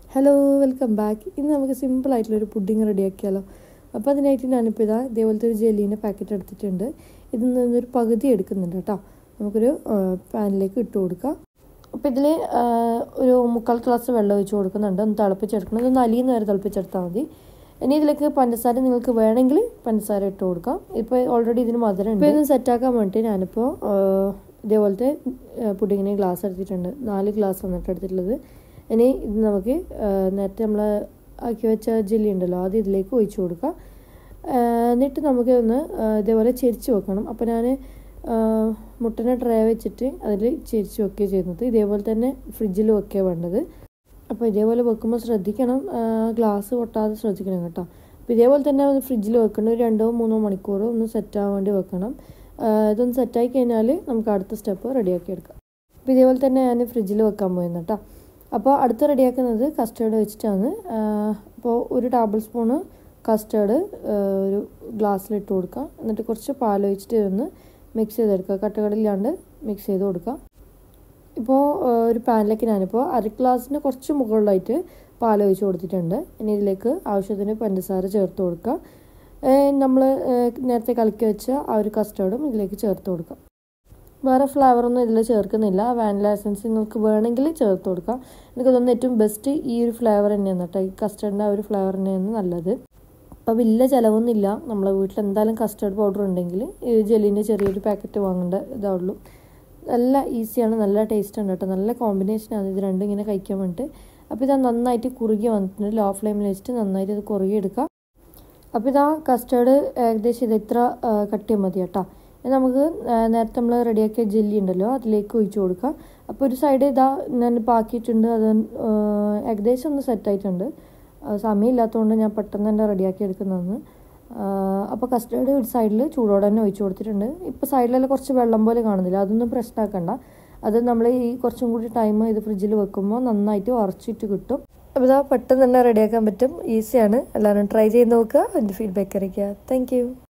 hello welcome back ഇന്ന് നമുക്ക് simple ആയിട്ടുള്ളൊരു പുഡിങ് റെഡിയാക്കിയാലോ അപ്പോൾ അതിനായിട്ട് ഞാനിപ്പോൾ ഇതാ ഇതേപോലത്തെ ഒരു ജെല്ലീൻ്റെ പാക്കറ്റ് എടുത്തിട്ടുണ്ട് ഇതിൽ നിന്നൊരു പകുതി എടുക്കുന്നുണ്ട് കേട്ടോ നമുക്കൊരു പാനിലേക്ക് ഇട്ട് കൊടുക്കാം അപ്പോൾ ഇതിൽ ഒരു മുക്കാൽ ഗ്ലാസ് വെള്ളം ഒഴിച്ച് കൊടുക്കുന്നുണ്ട് ഒന്ന് തിളപ്പിച്ചെടുക്കണം ഇതൊന്ന് അലിയുന്ന വരെ തിളപ്പിച്ചെടുത്താൽ മതി ഇനി ഇതിലേക്ക് പഞ്ചസാര നിങ്ങൾക്ക് വേണമെങ്കിൽ പഞ്ചസാര ഇട്ട് കൊടുക്കാം ഇപ്പോൾ ഓൾറെഡി ഇതിന് മധുരം ഉണ്ട് ഇതൊന്ന് സെറ്റാക്കാൻ വേണ്ടിയിട്ട് ഞാനിപ്പോൾ ഇതേപോലത്തെ പുഡിങ്ങിന് ഗ്ലാസ് എടുത്തിട്ടുണ്ട് നാല് ഗ്ലാസ് വന്നിട്ട് എടുത്തിട്ടുള്ളത് ഇനി ഇത് നമുക്ക് നേരത്തെ നമ്മൾ ആക്കി വെച്ച ജെല്ലി ഉണ്ടല്ലോ അത് ഇതിലേക്ക് ഒഴിച്ചു കൊടുക്കാം എന്നിട്ട് നമുക്ക് ഒന്ന് ഇതേപോലെ ചെരിച്ച് വെക്കണം അപ്പോൾ ഞാൻ മുട്ടനെ ട്രേ വെച്ചിട്ട് അതിൽ ചെരിച്ച് വെക്കുക ചെയ്യുന്നത് ഇതേപോലെ തന്നെ ഫ്രിഡ്ജിൽ വെക്കുക വേണ്ടത് അപ്പോൾ ഇതേപോലെ വെക്കുമ്പോൾ ശ്രദ്ധിക്കണം ഗ്ലാസ് പൊട്ടാതെ ശ്രദ്ധിക്കണം കേട്ടോ അപ്പോൾ ഇതേപോലെ തന്നെ ഫ്രിഡ്ജിൽ വെക്കണം ഒരു രണ്ടോ മൂന്നോ മണിക്കൂർ ഒന്ന് സെറ്റാകാൻ വേണ്ടി വെക്കണം ഇതൊന്ന് സെറ്റായി കഴിഞ്ഞാൽ നമുക്ക് അടുത്ത സ്റ്റെപ്പ് റെഡിയാക്കി എടുക്കാം അപ്പോൾ ഇതേപോലെ തന്നെ ഞാൻ ഫ്രിഡ്ജിൽ വെക്കാൻ പോയിരുന്നു കേട്ടോ അപ്പോൾ അടുത്ത് റെഡിയാക്കുന്നത് കസ്റ്റേർഡ് വെച്ചിട്ടാണ് അപ്പോൾ ഒരു ടേബിൾ സ്പൂണ് കസ്റ്റേർഡ് ഒരു ഗ്ലാസ്സിലിട്ട് കൊടുക്കുക എന്നിട്ട് കുറച്ച് പാൽ ഒഴിച്ചിട്ട് ഒന്ന് മിക്സ് ചെയ്തെടുക്കുക കട്ടകടയില്ലാണ്ട് മിക്സ് ചെയ്ത് കൊടുക്കുക ഇപ്പോൾ ഒരു പാനിലേക്ക് ഞാനിപ്പോൾ അര ഗ്ലാസ്സിന് കുറച്ച് മുകളിലായിട്ട് പാൽ ഒഴിച്ച് കൊടുത്തിട്ടുണ്ട് ഇനി ഇതിലേക്ക് ആവശ്യത്തിന് പഞ്ചസാര ചേർത്ത് കൊടുക്കുക നമ്മൾ നേരത്തെ കലക്കി വെച്ച ആ ഒരു കസ്റ്റേർഡും ഇതിലേക്ക് ചേർത്ത് കൊടുക്കുക വേറെ ഫ്ലേവറൊന്നും ഇതിൽ ചേർക്കുന്നില്ല വാനില എസൻസ് നിങ്ങൾക്ക് വേണമെങ്കിൽ ചേർത്ത് കൊടുക്കാം എനിക്ക് തോന്നുന്നു ഏറ്റവും ബെസ്റ്റ് ഈ ഒരു ഫ്ലേവർ തന്നെയാണ് കേട്ടോ ഈ കസ്റ്റേർഡിൻ്റെ ആ ഒരു ഫ്ലേവർ തന്നെയാണ് നല്ലത് അപ്പോൾ വലിയ ചിലവൊന്നുമില്ല നമ്മളെ വീട്ടിൽ എന്തായാലും കസ്റ്റേർഡ് പൗഡർ ഉണ്ടെങ്കിൽ ഈ ജെല്ലിൻ്റെ ചെറിയൊരു പാക്കറ്റ് വാങ്ങേണ്ട ഇതാവുള്ളൂ നല്ല ഈസിയാണ് നല്ല ടേസ്റ്റ് ഉണ്ട് കേട്ടോ നല്ല കോമ്പിനേഷനാണ് ഇത് രണ്ടും ഇങ്ങനെ കഴിക്കാൻ വേണ്ടിയിട്ട് അപ്പോൾ ഇത് നന്നായിട്ട് കുറുകി വന്നിട്ടുണ്ട് ലോ ഫ്ലെയിമിൽ വെച്ചിട്ട് നന്നായിട്ട് ഇത് കുറുകി എടുക്കാം അപ്പോൾ ഇതാ കസ്റ്റേർഡ് ഏകദേശം ഇത് ഇത്ര കട്ടിയാൽ മതി കേട്ടോ നമുക്ക് നേരത്തെ നമ്മൾ റെഡിയാക്കിയ ജെല്ലി ഉണ്ടല്ലോ അതിലേക്ക് ഒഴിച്ചു കൊടുക്കാം അപ്പോൾ ഒരു സൈഡ് ഇതാ ഞാൻ പാക്കിയിട്ടുണ്ട് അത് ഏകദേശം ഒന്ന് സെറ്റായിട്ടുണ്ട് സമയമില്ലാത്തതുകൊണ്ട് ഞാൻ പെട്ടെന്ന് തന്നെ റെഡിയാക്കി എടുക്കുന്നതാണ് അപ്പോൾ കസ്റ്റേർഡ് ഒരു സൈഡിൽ ചൂടോടെ തന്നെ ഒഴിച്ചു കൊടുത്തിട്ടുണ്ട് ഇപ്പോൾ സൈഡിലെല്ലാം കുറച്ച് വെള്ളം പോലെ കാണുന്നില്ല അതൊന്നും പ്രശ്നമാക്കണ്ട അത് നമ്മൾ ഈ കുറച്ചും കൂടി ടൈം ഇത് ഫ്രിഡ്ജിൽ വെക്കുമ്പോൾ നന്നായിട്ട് ഉറച്ചിട്ട് കിട്ടും അപ്പോൾ ഇതാ പെട്ടെന്ന് തന്നെ റെഡിയാക്കാൻ പറ്റും ഈസിയാണ് എല്ലാവരും ട്രൈ ചെയ്ത് നോക്കുക എൻ്റെ ഫീഡ്ബാക്ക് അറിയിക്കുക താങ്ക്